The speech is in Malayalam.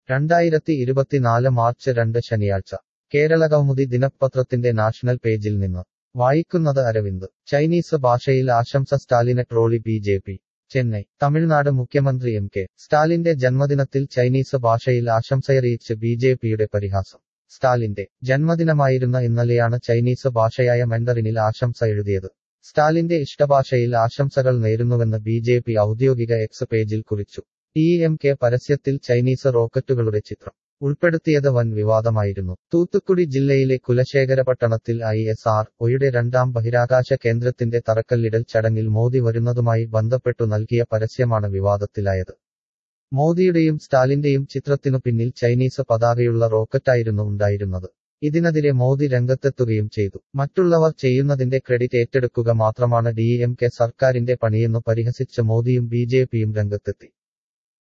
രണ്ടായിരത്തി ഇരുപത്തിനാല് മാർച്ച് രണ്ട് ശനിയാഴ്ച കേരള കൗമുദി ദിനപത്രത്തിന്റെ നാഷണൽ പേജിൽ നിന്ന് വായിക്കുന്നത് അരവിന്ദ് ചൈനീസ് ഭാഷയിൽ ആശംസ സ്റ്റാലിനെ ട്രോളി B J P Chennai Tamil Nadu മുഖ്യമന്ത്രി എം കെ സ്റ്റാലിന്റെ ജന്മദിനത്തിൽ ചൈനീസ് ഭാഷയിൽ ആശംസയറിയിച്ച് ബി ജെ പിയുടെ പരിഹാസം സ്റ്റാലിന്റെ ജന്മദിനമായിരുന്ന ഇന്നലെയാണ് ചൈനീസ് ഭാഷയായ മെൻഡറിനിൽ ആശംസ എഴുതിയത് സ്റ്റാലിന്റെ ഇഷ്ടഭാഷയിൽ ആശംസകൾ നേരുന്നുവെന്ന് ബി ജെ പി ഔദ്യോഗിക എക്സ് പേജിൽ കുറിച്ചു ടി എം കെ പരസ്യത്തിൽ ചൈനീസ് റോക്കറ്റുകളുടെ ചിത്രം ഉൾപ്പെടുത്തിയത് വൻ വിവാദമായിരുന്നു തൂത്തുക്കുടി ജില്ലയിലെ കുലശേഖരപട്ടണത്തിൽ ഐ എസ് ആർ ഒയുടെ രണ്ടാം ബഹിരാകാശ കേന്ദ്രത്തിന്റെ തറക്കല്ലിടൽ ചടങ്ങിൽ മോദി വരുന്നതുമായി ബന്ധപ്പെട്ടു നൽകിയ പരസ്യമാണ് വിവാദത്തിലായത് മോദിയുടെയും സ്റ്റാലിന്റെയും ചിത്രത്തിനു പിന്നിൽ ചൈനീസ് പതാകയുള്ള റോക്കറ്റായിരുന്നു ഉണ്ടായിരുന്നത് ഇതിനെതിരെ മോദി രംഗത്തെത്തുകയും ചെയ്തു മറ്റുള്ളവർ ചെയ്യുന്നതിന്റെ ക്രെഡിറ്റ് ഏറ്റെടുക്കുക മാത്രമാണ് ഡി എം കെ സർക്കാരിന്റെ പണിയെന്നു പരിഹസിച്ച് മോദിയും ബി ജെ പിയും രംഗത്തെത്തി